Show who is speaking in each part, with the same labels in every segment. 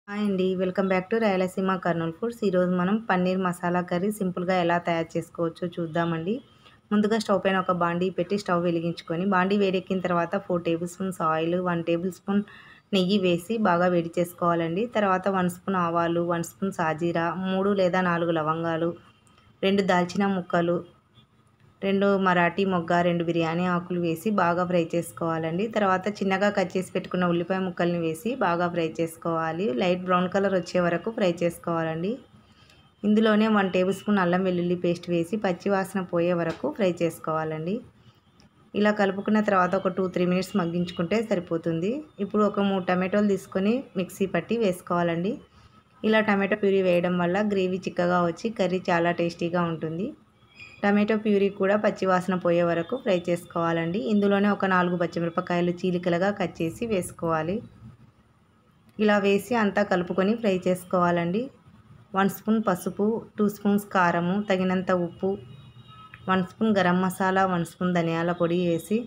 Speaker 1: hi అండి welcome back to Rayalaseema Kurnool foods ఈరోజు మనం పన్నీర్ మసాలా కర్రీ సింపుల్గా ఎలా తయారు చేసుకోవచ్చో చూద్దామండి ముందుగా స్టవ్ పైన ఒక బాండీ పెట్టి స్టవ్ వెలిగించుకొని బాండీ వేడెక్కిన తర్వాత four tablespoons oil one tablespoon నెయ్యి వేసి బాగా వేడి చేసుకోవాలండి తర్వాత వన్ స్పూన్ ఆవాలు వన్ స్పూన్ సాజీరా మూడు లేదా నాలుగు లవంగాలు రెండు దాల్చిన ముక్కలు రెండు మరాఠీ మొగ్గ రెండు బిర్యానీ ఆకులు వేసి బాగా ఫ్రై చేసుకోవాలండి తర్వాత చిన్నగా కట్ చేసి పెట్టుకున్న ఉల్లిపాయ ముక్కల్ని వేసి బాగా ఫ్రై చేసుకోవాలి లైట్ బ్రౌన్ కలర్ వచ్చే వరకు ఫ్రై చేసుకోవాలండి ఇందులోనే వన్ టేబుల్ స్పూన్ అల్లం వెల్లుల్లి పేస్ట్ వేసి పచ్చి వాసన పోయే వరకు ఫ్రై చేసుకోవాలండి ఇలా కలుపుకున్న తర్వాత ఒక టూ త్రీ మినిట్స్ మగ్గించుకుంటే సరిపోతుంది ఇప్పుడు ఒక మూడు టమాటోలు తీసుకొని మిక్సీ పట్టి వేసుకోవాలండి ఇలా టమాటో ప్యూరీ వేయడం వల్ల గ్రేవీ చిక్కగా వచ్చి కర్రీ చాలా టేస్టీగా ఉంటుంది టమాటో ప్యూరీ కూడా పచ్చివాసన పోయే వరకు ఫ్రై చేసుకోవాలండి ఇందులోనే ఒక నాలుగు పచ్చిమిరపకాయలు చీలికలుగా కట్ చేసి వేసుకోవాలి ఇలా వేసి అంతా కలుపుకొని ఫ్రై చేసుకోవాలండి వన్ స్పూన్ పసుపు టూ స్పూన్స్ కారము తగినంత ఉప్పు one spoon garam masala one spoon ధనియాల పొడి వేసి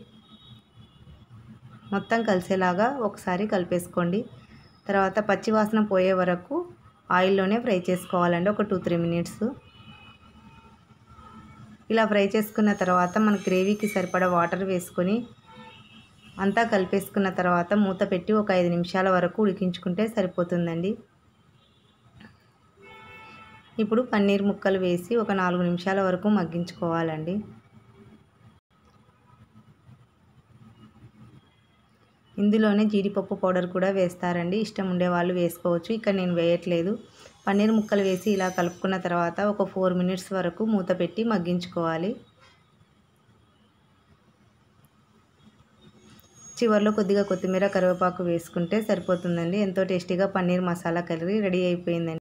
Speaker 1: మొత్తం కలిసేలాగా ఒకసారి కలిపేసుకోండి తర్వాత పచ్చివాసన పోయే వరకు ఆయిల్లోనే ఫ్రై చేసుకోవాలండి ఒక టూ త్రీ మినిట్స్ ఇలా ఫ్రై చేసుకున్న తర్వాత మన గ్రేవీకి సరిపడా వాటర్ వేసుకొని అంతా కలిపేసుకున్న తర్వాత మూత పెట్టి ఒక ఐదు నిమిషాల వరకు ఉడికించుకుంటే సరిపోతుందండి ఇప్పుడు పన్నీర్ ముక్కలు వేసి ఒక నాలుగు నిమిషాల వరకు మగ్గించుకోవాలండి ఇందులోనే జీడిపప్పు పౌడర్ కూడా వేస్తారండి ఇష్టం ఉండే వాళ్ళు వేసుకోవచ్చు ఇక్కడ నేను వేయట్లేదు పన్నీర్ ముక్కలు వేసి ఇలా కలుపుకున్న తర్వాత ఒక ఫోర్ మినిట్స్ వరకు మూత పెట్టి మగ్గించుకోవాలి చివరిలో కొద్దిగా కొత్తిమీర కరివేపాకు వేసుకుంటే సరిపోతుందండి ఎంతో టేస్టీగా పన్నీర్ మసాలా కర్రీ రెడీ అయిపోయిందండి